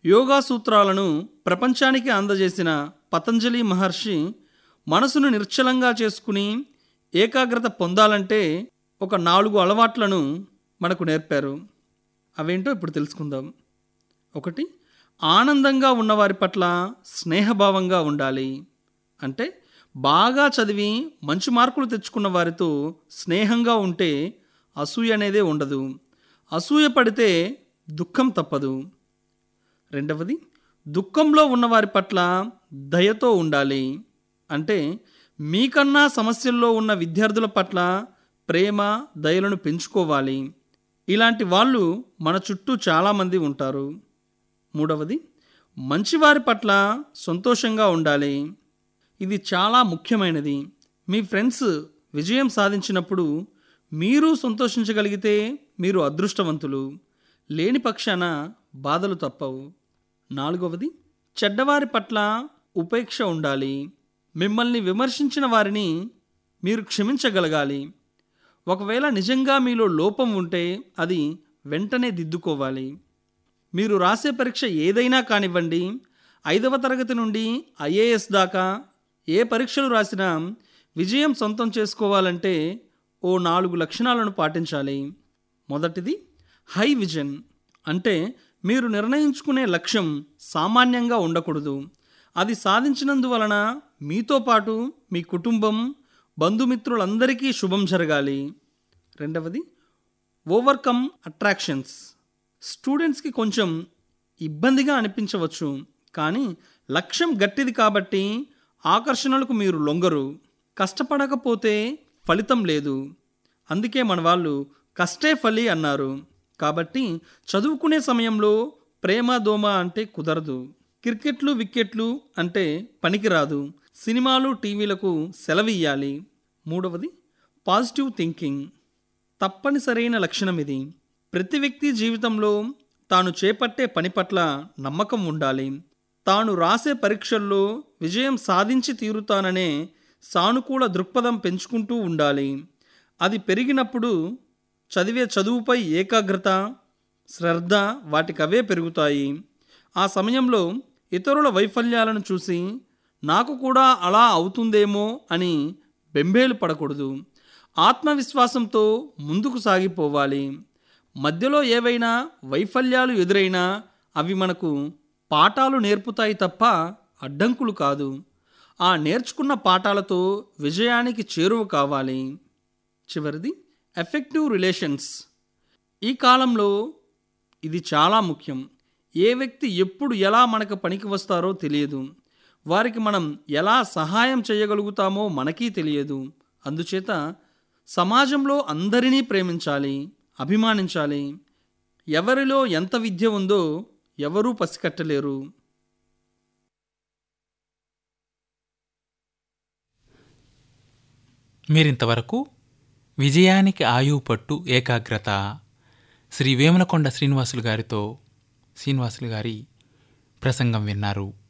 యోగా సూత్రాలను ప్రపంచానికి అందజేసిన పతంజలి మహర్షి మనసును నిర్చలంగా చేసుకుని ఏకాగ్రత పొందాలంటే ఒక నాలుగు అలవాట్లను మనకు నేర్పారు అవేంటో ఇప్పుడు తెలుసుకుందాం ఒకటి ఆనందంగా ఉన్నవారి పట్ల స్నేహభావంగా ఉండాలి అంటే బాగా చదివి మంచి మార్కులు తెచ్చుకున్న వారితో స్నేహంగా ఉంటే అసూయ అనేదే ఉండదు అసూయ పడితే దుఃఖం తప్పదు రెండవది దుఃఖంలో ఉన్నవారి పట్ల దయతో ఉండాలి అంటే మీకన్నా సమస్యల్లో ఉన్న విద్యార్థుల పట్ల ప్రేమ దయలను పెంచుకోవాలి ఇలాంటి వాళ్ళు మన చుట్టూ చాలామంది ఉంటారు మూడవది మంచివారి పట్ల సంతోషంగా ఉండాలి ఇది చాలా ముఖ్యమైనది మీ ఫ్రెండ్స్ విజయం సాధించినప్పుడు మీరు సంతోషించగలిగితే మీరు అదృష్టవంతులు లేని పక్షాన బాధలు తప్పవు నాలుగవది చెడ్డవారి పట్ల ఉపేక్ష ఉండాలి మిమ్మల్ని విమర్శించిన వారిని మీరు క్షమించగలగాలి ఒకవేళ నిజంగా మీలో లోపం ఉంటే అది వెంటనే దిద్దుకోవాలి మీరు రాసే పరీక్ష ఏదైనా కానివ్వండి ఐదవ తరగతి నుండి ఐఏఎస్ దాకా ఏ పరీక్షలు రాసినా విజయం సొంతం చేసుకోవాలంటే ఓ నాలుగు లక్షణాలను పాటించాలి మొదటిది హై విజన్ అంటే మీరు నిర్ణయించుకునే లక్ష్యం సామాన్యంగా ఉండకూడదు అది సాధించినందువలన మీతో పాటు మీ కుటుంబం బంధుమిత్రులందరికీ శుభం జరగాలి రెండవది ఓవర్కమ్ అట్రాక్షన్స్ స్టూడెంట్స్కి కొంచెం ఇబ్బందిగా అనిపించవచ్చు కానీ లక్ష్యం గట్టిది కాబట్టి ఆకర్షణలకు మీరు లొంగరు కష్టపడకపోతే ఫలితం లేదు అందుకే మన వాళ్ళు కష్టే ఫలి అన్నారు కాబట్టి చదువుకునే సమయంలో ప్రేమ దోమ అంటే కుదరదు క్రికెట్లు వికెట్లు అంటే పనికిరాదు సినిమాలు టీవీలకు సెలవియ్యాలి మూడవది పాజిటివ్ థింకింగ్ తప్పనిసరైన లక్షణం ఇది ప్రతి వ్యక్తి జీవితంలో తాను చేపట్టే పని పట్ల నమ్మకం ఉండాలి తాను రాసే పరీక్షల్లో విజయం సాధించి తీరుతాననే సానుకూల దృక్పథం పెంచుకుంటూ ఉండాలి అది పెరిగినప్పుడు చదివే చదువుపై ఏకాగ్రత శ్రద్ధ వాటికవే పెరుగుతాయి ఆ సమయంలో ఇతరుల వైఫల్యాలను చూసి నాకు కూడా అలా అవుతుందేమో అని బెంబేలు పడకూడదు ఆత్మవిశ్వాసంతో ముందుకు సాగిపోవాలి మధ్యలో ఏవైనా వైఫల్యాలు ఎదురైనా అవి మనకు పాఠాలు నేర్పుతాయి తప్ప అడ్డంకులు కాదు ఆ నేర్చుకున్న పాఠాలతో విజయానికి చేరువ కావాలి చివరిది ఎఫెక్టివ్ రిలేషన్స్ ఈ కాలంలో ఇది చాలా ముఖ్యం ఏ వ్యక్తి ఎప్పుడు ఎలా మనకు పనికి వస్తారో తెలియదు వారికి మనం ఎలా సహాయం చేయగలుగుతామో మనకీ తెలియదు అందుచేత సమాజంలో అందరినీ ప్రేమించాలి అభిమానించాలి ఎవరిలో ఎంత విద్య ఉందో ఎవరూ పసికట్టలేరు మీరింతవరకు విజయానికి ఆయువు పట్టు ఏకాగ్రత శ్రీ వేములకొండ శ్రీనివాసులు గారితో శ్రీనివాసులు గారి ప్రసంగం విన్నారు